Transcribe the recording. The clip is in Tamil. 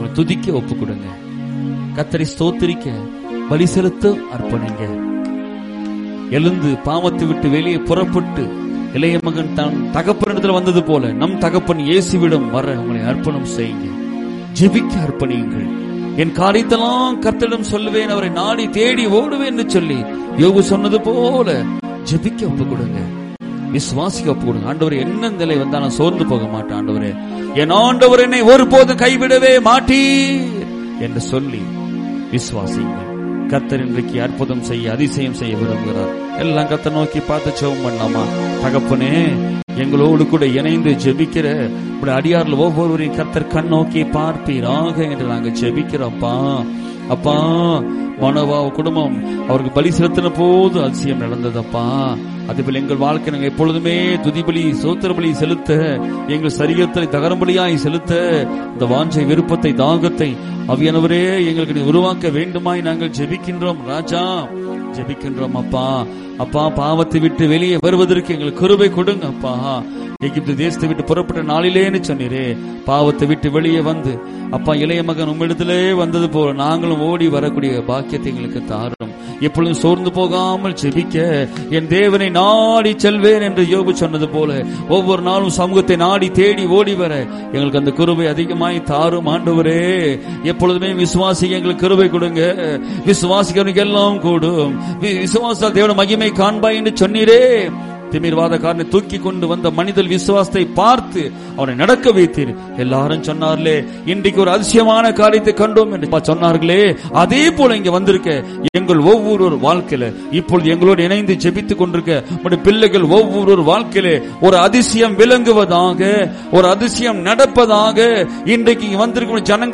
துதிக்க ஒப்பு கொடுங்க கத்தரை ஸ்தோத்திரிக்க பலி செலுத்த அர்ப்பணிங்க எழுந்து பாவத்தை விட்டு வெளியே புறப்பட்டு இளைய மகன் தான் தகப்பனிடத்தில் வந்தது போல நம் தகப்பன் இயேசுவிடம் வர உங்களை அர்ப்பணம் செய்யுங்க ஜெபிக்க அர்ப்பணியுங்கள் என் காரியத்தெல்லாம் கர்த்தரிடம் சொல்லுவேன் அவரை நாடி தேடி ஓடுவேன் என்று சொல்லி யோகு சொன்னது போல ஜெபிக்க ஒப்பு கொடுங்க விசுவாசிக்க ஒப்பு கொடுங்க ஆண்டவர் என்ன நிலை வந்தா நான் சோர்ந்து போக மாட்டேன் ஆண்டவரே என் ஆண்டவர் என்னை ஒருபோதும் கைவிடவே மாட்டீர் என்று சொல்லி விசுவாசிங்க கர்த்தர் இன்றைக்கு அற்புதம் செய்ய அதிசயம் செய்ய விரும்புகிறார் எல்லாம் கர்த்தர் நோக்கி பார்த்து ஜெபம் பண்ணலாமா தகப்பனே எங்களோடு கூட இணைந்து ஜெபிக்கிற இப்படி அடியார்ல ஒவ்வொருவரையும் கர்த்தர் கண் நோக்கி பார்ப்பீராக என்று நாங்க ஜெபிக்கிறோம்ப்பா அப்பா மனோவா குடும்பம் அவருக்கு பலி செலுத்தின போது அதிசயம் நடந்ததப்பா அதேபோல் எங்கள் வாழ்க்கை நாங்கள் எப்பொழுதுமே துதிபலி சோத்திர பலி செலுத்த எங்கள் சரீரத்தை தகரம்பலியாய் செலுத்த இந்த வாஞ்சை விருப்பத்தை தாகத்தை அவியானவரே எங்களுக்கு நீ உருவாக்க வேண்டுமாய் நாங்கள் ஜெபிக்கின்றோம் ராஜா ஜெபிக்கின்றோம் அப்பா அப்பா பாவத்தை விட்டு வெளியே வருவதற்கு எங்களுக்கு கிருபை கொடுங்க அப்பா எகிப்து தேசத்தை விட்டு புறப்பட்ட நாளிலேன்னு சொன்னீரே பாவத்தை விட்டு வெளியே வந்து அப்பா இளைய மகன் உம்மிடத்திலே வந்தது போல நாங்களும் ஓடி வரக்கூடிய பாக்கியத்தை எங்களுக்கு தாரும் எப்பொழுதும் சோர்ந்து போகாமல் ஜெபிக்க என் தேவனை நாடி செல்வேன் என்று யோபு சொன்னது போல ஒவ்வொரு நாளும் சமூகத்தை நாடி தேடி ஓடி வர எங்களுக்கு அந்த கிருபை அதிகமாய் தாரும் ஆண்டவரே எப்பொழுதுமே விசுவாசி எங்களுக்கு கிருபை கொடுங்க விசுவாசிக்கிறவனுக்கு எல்லாம் கூடும் வி- விசுவாசத்தால் தேவன மகிமை காண்பாய் என்று சொன்னீரே திமிர்வாதக்காரனை தூக்கி கொண்டு வந்த மனிதர் விசுவாசத்தை பார்த்து அவனை நடக்க வைத்தீர் எல்லாரும் சொன்னார்களே இன்றைக்கு ஒரு அதிசயமான காரியத்தை கண்டோம் என்று சொன்னார்களே அதே போல இங்க வந்திருக்க எங்கள் ஒவ்வொரு வாழ்க்கையில இப்பொழுது எங்களோடு இணைந்து ஜெபித்துக் கொண்டிருக்க உம்முடைய பிள்ளைகள் ஒவ்வொரு வாழ்க்கையில ஒரு அதிசயம் விளங்குவதாக ஒரு அதிசயம் நடப்பதாக இன்றைக்கு இங்க வந்திருக்கும் ஜனங்கள்